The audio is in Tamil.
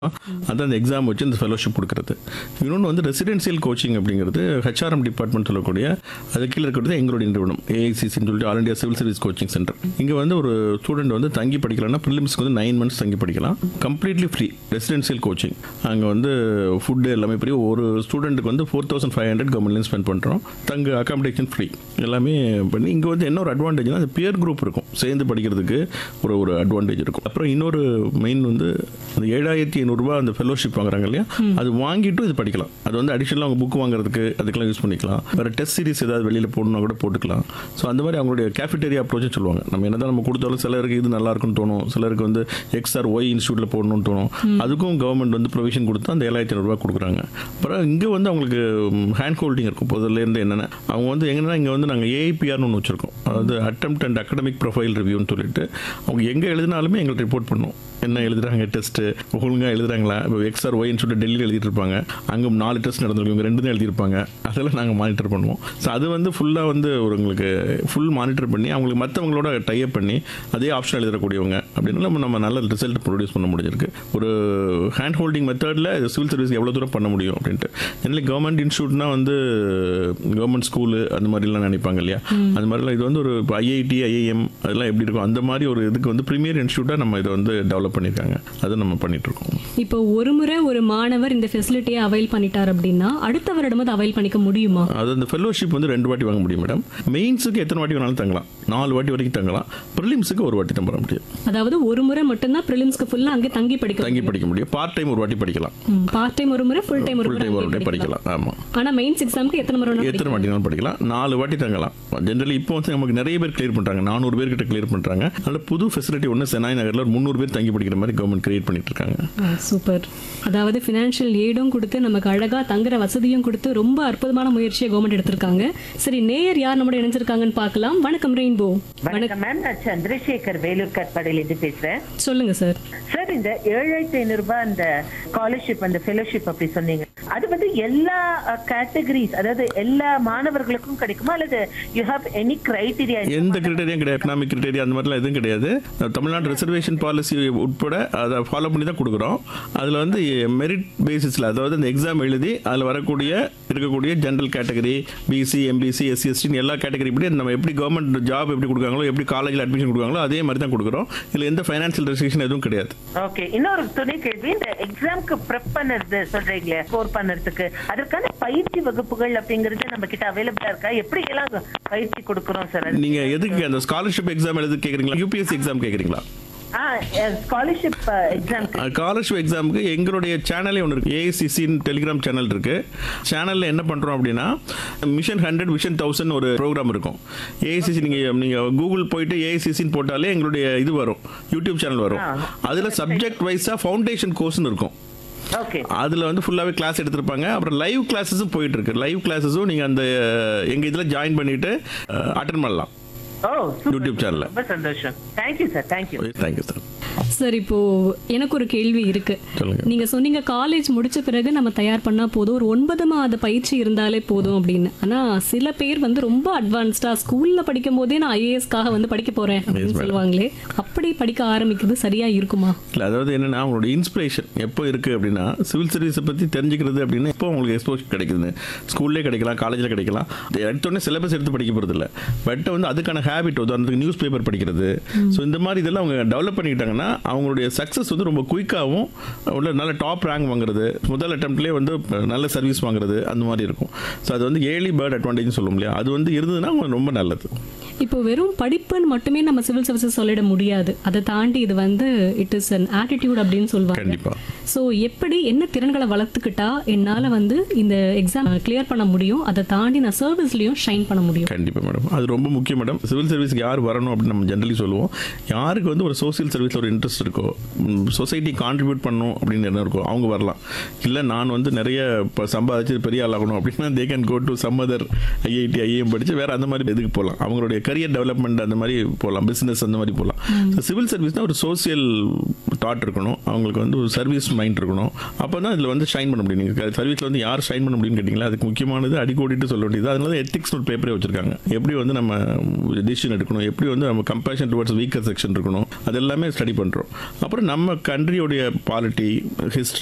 அதான் அந்த எக்ஸாம் வச்சு இந்த ஃபெலோஷிப் கொடுக்குறது இன்னொன்று வந்து ரெசிடென்சியல் கோச்சிங் அப்படிங்கிறது ஹெச்ஆர்எம் டிபார்ட்மெண்ட் சொல்லக்கூடிய அது கீழே இருக்கிறது எங்களுடைய நிறுவனம் ஏஐசிசின்னு சொல்லிட்டு all India civil service coaching centre இங்கே வந்து ஒரு ஸ்டூடெண்ட் வந்து தங்கி படிக்கலாம்னா ப்ரிலிம்ஸ்க்கு வந்து நைன் மந்த்ஸ் தங்கி படிக்கலாம் கம்ப்ளீட்லி ஃப்ரீ ரெசிடென்சியல் கோச்சிங் அங்கே வந்து ஃபுட்டு எல்லாமே ஃப்ரீ ஒரு ஸ்டூடெண்ட்டுக்கு வந்து ஃபோர் தௌசண்ட் ஃபைவ் ஹண்ட்ரட் கவர்மெண்ட்லேயும் ஸ்பெண்ட் பண்ணுறோம் தங்க அகாமடேஷன் ஃப்ரீ எல்லாமே பண்ணி இங்கே வந்து என்ன ஒரு அட்வான்டேஜ்னா அந்த பியர் குரூப் இருக்கும் சேர்ந்து படிக்கிறதுக்கு ஒரு ஒரு அட்வான்டேஜ் இருக்கும் அப்புறம் இன்னொரு மெயின் வந்து அந்த ஏழாயிரத்தி ஐநூறுரூவா அந்த ஃபெலோஷிப் வாங்குறாங்க இல்லையா அது வாங்கிட்டு இது படிக்கலாம் அது வந்து அடிஷனலாக அவங்க புக் வாங்குறதுக்கு அதுக்கெல்லாம் யூஸ் பண்ணிக்கலாம் வேறு டெஸ்ட் சீரிஸ் ஏதாவது வெளியில் போடணும்னா கூட போட்டுக்கலாம் ஸோ அந்த மாதிரி அவங்களுடைய கேஃபிட்டேரியா அப்ரோச்சை சொல்லுவாங்க நம்ம என்னதான் நம்ம கொடுத்தாலும் சிலருக்கு இது நல்லா இருக்குன்னு தோணும் சிலருக்கு வந்து எக்ஸ்ஆர் ஒய் இன்ஸ்டியூட்டில் போடணும்னு தோணும் அதுக்கும் கவர்மெண்ட் வந்து ப்ரொவிஷன் கொடுத்து அந்த ஏழாயிரத்தி ஐநூறுரூவா கொடுக்குறாங்க அப்புறம் இங்கே வந்து அவங்களுக்கு ஹேண்ட் ஹோல்டிங் இருக்கும் முதல்லேருந்து என்னென்ன அவங்க வந்து எங்கன்னா இங்கே வந்து நாங்கள் ஏஐபிஆர்னு ஒன்று வச்சுருக்கோம் அதாவது அட்டம்ப்ட் அண்ட் அகடமிக் ப்ரொஃபைல் ரிவ்யூன்னு சொல்லிட்டு அவங்க எங்கே எழுதினாலுமே எங்களுக்கு ரிப்போர்ட் பண்ணும் என்ன எழுதுறாங்க டெஸ்ட்டு ஒழுங்காக எழுதுறாங்களா இப்போ எக்ஸ்ஆர் ஒய்ன்னு சொல்லிட்டு டெல்லியில் எழுதிட்டு இருப்பாங்க அங்கே நாலு டெஸ்ட் நடந்திருக்கும் இவங்க ரெண்டு தான் எழுதியிருப்பாங்க அதெல்லாம் நாங்கள் மானிட்டர் பண்ணுவோம் ஸோ அது வந்து ஃபுல்லாக வந்து ஒரு உங்களுக்கு ஃபுல் மானிட்டர் பண்ணி அவங்களுக்கு மற்றவங்களோட டைப் பண்ணி அதே ஆப்ஷன் எழுதக்கூடியவங்க அப்படின்னு நம்ம நம்ம நல்ல ரிசல்ட் ப்ரொடியூஸ் பண்ண முடிஞ்சிருக்கு ஒரு ஹேண்ட் ஹோல்டிங் மெத்தடில் சிவில் சர்வீஸ் எவ்வளோ தூரம் பண்ண முடியும் அப்படின்ட்டு ஜெனரலி கவர்மெண்ட் இன்ஸ்டியூட்னா வந்து கவர்மெண்ட் ஸ்கூலு அந்த மாதிரிலாம் நினைப்பாங்க இல்லையா அந்த மாதிரிலாம் இது வந்து ஒரு ஐஐடி ஐஐஎம் அதெல்லாம் எப்படி இருக்கும் அந்த மாதிரி ஒரு இதுக்கு வந்து ப்ரீமியர் இன்ஸ்டியூட்டாக நம்ம இதை வந்து டெவலப் பண்ணியிருக்காங்க அதை நம்ம பண்ணிட்டு இருக்கோம் இப்போ ஒரு முறை ஒரு மாணவர் இந்த ஃபெசிலிட்டியை அவைல் பண்ணிட்டார் அப்படின்னா அடுத்த வருடம் அதை அவைல் பண்ணிக்க முடியுமா அது அந்த ஃபெலோஷிப் வந்து ரெண்டு வாட்டி வாங்க முடியும் மேடம் மெயின்ஸுக்கு எத்தனை வாட்டி வேணாலும் தங்கலாம் நாலு வாட்டி வரைக்கும் தங்கலாம் ப்ரிலிம்ஸுக்கு ஒரு வாட்டி தான் பண்ண முடியும் அதாவது ஒரு முறை மட்டும்தான் ப்ரிலிம்ஸ்க்கு ஃபுல்லா அங்கே தங்கி படிக்க தங்கி படிக்க முடியும் பார்ட் டைம் ஒரு வாட்டி படிக்கலாம் பார்ட் டைம் ஒரு முறை ஃபுல் டைம் ஒரு ஃபுல் முறை டைம் ஒரு அங்கேயே வாட்டி படிக்கலாம் படிக்கலாம் ஆமாம் ஆனா மெயின்ஸ் எக்ஸாமுக்கு எத்தனை முறை வேணா எத்தனை வாட்டி வேணாலும் படிக்கலாம் நாலு வாட்டி தங்கலாம் ஜென்ரலி இப்போ வந்து நமக்கு நிறைய பேர் கிளியர் பண்ணுறாங்க நானூறு பேர் கிட்ட கிளியர் பண்ணுறாங்க அதனால புது ஃபெசிலிட்டி ஒன்று செனாய் நகரில் ஒரு முந்நூறு பேர் தங்கி படிக்கிற மாதிரி கவர்மெண்ட் கிரியேட் பண்ணிட்டு இருக்காங்க சூப்பர் அதாவது ஃபினான்ஷியல் எய்டும் கொடுத்து நமக்கு அழகா தங்குற வசதியும் கொடுத்து ரொம்ப அற்புதமான முயற்சியை கவர்மெண்ட் எடுத்திருக்காங்க சரி நேயர் யார் நம்மளோட இணைஞ்சிருக்காங்கன்னு பார்க்கலாம் வணக்கம் ரெயின்போ வணக்கம் மேம் நான் சந்திரசேகர் வேலூர் கட்பாடியிலிருந்து பேசுறேன் சொல்லுங்க சார் சார் இந்த ஏழாயிரத்தி ஐநூறு ரூபாய் அந்த ஸ்காலர்ஷிப் அந்த ஃபெலோஷிப் அப்படி சொன்னீங்க அது வந்து எல்லா கேட்டகரிஸ் அதாவது எல்லா மாணவர்களுக்கும் கிடைக்குமா அல்லது யூ ஹாவ் எனி கிரைட்டீரியா எந்த கிரிட்டேரியும் கிடையாது எக்கனாமிக் கிரிட்டேரியா அந்த மாதிரிலாம் எதுவும் கிடையாது தமிழ்நாடு ரிசர்வேஷன் பாலிசி உட்பட அதை ஃபாலோ பண்ணி தான் கொடுக்குறோம் அதில் வந்து மெரிட் பேசிஸில் அதாவது அந்த எக்ஸாம் எழுதி அதில் வரக்கூடிய இருக்கக்கூடிய general category BC MBC SC எஸ்டின்னு எல்லா கேட்டகரி படி நம்ம எப்படி கவர்மெண்ட் ஜாப் எப்படி கொடுக்காங்களோ எப்படி காலேஜில் அட்மிஷன் கொடுக்காங்களோ அதே மாதிரி தான் கொடுக்குறோம் இதில் எந்த ஃபைனான்சியல் ரெஸ்ட்ரிக்ஷன் எதுவும் கிடையாது ஓகே இன்னொரு துணை கேள்வி இந்த எக்ஸாம்க்கு ப்ரெப் பண்ணுறது சொல்றீங்களே ஸ்கோர் பண்ணுறதுக்கு அதற்கான பயிற்சி வகுப்புகள் அப்படிங்கிறது நம்ம கிட்ட அவைலபிளா இருக்கா எப்படி எல்லாம் பயிற்சி கொடுக்குறோம் சார் நீங்கள் எதுக்கு அந்த ஸ்காலர்ஷிப் எக்ஸாம் எழுதி கேட்குறீங்களா யூபிஎஸ்சி எக்ஸாம் கேட்குறீங்களா ஆ ஸ்காலர்ஷிப் எக்ஸாம்க்கு ஸ்காலர்ஷிப் எக்ஸாமுக்கு எங்களுடைய சேனலே ஒன்று இருக்குது ஏஐசிசின்னு டெலிகிராம் சேனல் இருக்குது சேனலில் என்ன பண்ணுறோம் அப்படின்னா மிஷன் ஹண்ட்ரட் மிஷன் தௌசண்ட் ஒரு ப்ரோக்ராம் இருக்கும் ஏஐசிசி நீங்கள் நீங்கள் கூகுள் போயிட்டு ஏஐசிசின்னு போட்டாலே எங்களுடைய இது வரும் யூடியூப் சேனல் வரும் அதில் சப்ஜெக்ட் வைஸாக ஃபவுண்டேஷன் கோர்ஸ்னு இருக்கும் ஓகே அதில் வந்து ஃபுல்லாகவே கிளாஸ் எடுத்திருப்பாங்க அப்புறம் லைவ் கிளாஸஸும் போயிட்டு இருக்கு லைவ் கிளாஸஸும் நீங்கள் அந்த எங்கள் இதில் ஜாயின் பண்ணிட்டு அட்டன் பண்ணலாம் ஓ யூடியூப் சேனலில் ரொம்ப சந்தோஷம் thank you sir thank you thank you sir sir இப்போ எனக்கு ஒரு கேள்வி இருக்கு சொல்லுங்க. நீங்க சொன்னீங்க காலேஜ் முடிச்ச பிறகு நம்ம தயார் பண்ணா போதும் ஒரு ஒன்பது மாத பயிற்சி இருந்தாலே போதும் அப்படின்னு ஆனா சில பேர் வந்து ரொம்ப அட்வான்ஸ்டா ஸ்கூல்ல படிக்கும் போதே நான் ஐஏஎஸ்க்காக வந்து படிக்க போறேன் அப்படின்னு சொல்லுவாங்களே அப்படி படிக்க ஆரம்பிக்கிறது சரியா இருக்குமா இல்லை அதாவது என்னன்னா அவங்களோட இன்ஸ்பிரேஷன் எப்போ இருக்குது அப்படின்னா சிவில் சர்வீஸை பற்றி தெரிஞ்சுக்கிறது அப்படின்னா இப்போ அவங்களுக்கு எக்ஸ்போஷர் கிடைக்குது ஸ்கூல்லே கிடைக்கலாம் காலேஜில் கிடைக்கலாம் இது எடுத்தோடனே சிலபஸ் எடுத்து படிக்க போகிறது இல்லை பட் வந்து அதுக்கான ஹேபிட் உதாரணத்துக்கு நியூஸ் பேப்பர் படிக்கிறது ஸோ இந்த மாதிரி இதெல்லாம் அவங்க டெவலப் பண்ணிக்கிட்டாங்கன்னா அவங்களுடைய சக்ஸஸ் வந்து ரொம்ப குயிக்காகவும் உள்ள நல்ல டாப் ரேங்க் வாங்குறது முதல் அட்டம்ப்ட்லேயே வந்து நல்ல சர்வீஸ் வாங்குறது அந்த மாதிரி இருக்கும் ஸோ அது வந்து ஏர்லி பேர்ட் அட்வான்டேஜ் சொல்லும் இல்லையா அது வந்து இருந்ததுன்னா ரொம்ப நல்லது இப்போ வெறும் படிப்புன்னு மட்டுமே நம்ம சிவில் சர்வீசஸ் சொல்லிட முடியாது அதை தாண்டி இது வந்து இட் இஸ் அன் ஆட்டிடியூட் அப்படின்னு சொல்லுவாங்க கண்டிப்பாக ஸோ எப்படி என்ன திறன்களை வளர்த்துக்கிட்டா என்னால் வந்து இந்த எக்ஸாம் கிளியர் பண்ண முடியும் அதை தாண்டி நான் சர்வீஸ்லையும் ஷைன் பண்ண முடியும் கண்டிப்பாக மேடம் அது ரொம்ப முக்கியம் மேடம் சிவில் சர்வீஸ்க்கு யார் வரணும் அப்படின்னு நம்ம ஜென்ரலி சொல்லுவோம் யாருக்கு வந்து ஒரு சோசியல் சர்வீஸில் ஒரு இன்ட்ரெஸ்ட் இருக்கோ சொசைட்டி கான்ட்ரிபியூட் பண்ணணும் அப்படின்னு என்ன இருக்கோ அவங்க வரலாம் இல்லை நான் வந்து நிறைய இப்போ சம்பாதிச்சு பெரிய ஆள் ஆகணும் அப்படின்னா they can go to some other IIT IIM படித்து வேறு அந்த மாதிரி இதுக்கு போகலாம் அவங்களுடைய கரியர் டெவலப்மெண்ட் அந்த மாதிரி போகலாம் பிஸ்னஸ் அந்த மாதிரி போகலாம் சிவில் சர்வீஸ்னால் ஒரு சோசியல் தாட் இருக்கணும் அவங்களுக்கு வந்து ஒரு சர்வீஸ் மைண்ட் இருக்கணும் அப்போ தான் இதில் வந்து ஷைன் பண்ண முடியும் நீங்கள் சர்வீஸில் வந்து யார் ஷைன் பண்ண முடியும்னு கேட்டிங்களா அதுக்கு முக்கியமானது அடிக்கோடிட்டு சொல்ல வேண்டியது அதனால எத்திக்ஸ் ஒரு பேப்பரே வச்சிருக்காங்க எப்படி வந்து நம்ம டிசிஷன் எடுக்கணும் எப்படி வந்து நம்ம கம்பேஷன் டுவர்ட்ஸ் வீக்கர் செக்ஷன் இருக்கணும் அது எல்லாமே ஸ்டடி பண்ணுறோம் அப்புறம் நம்ம கண்ட்ரியோடைய பாலிட்டி ஹிஸ்ட்ரி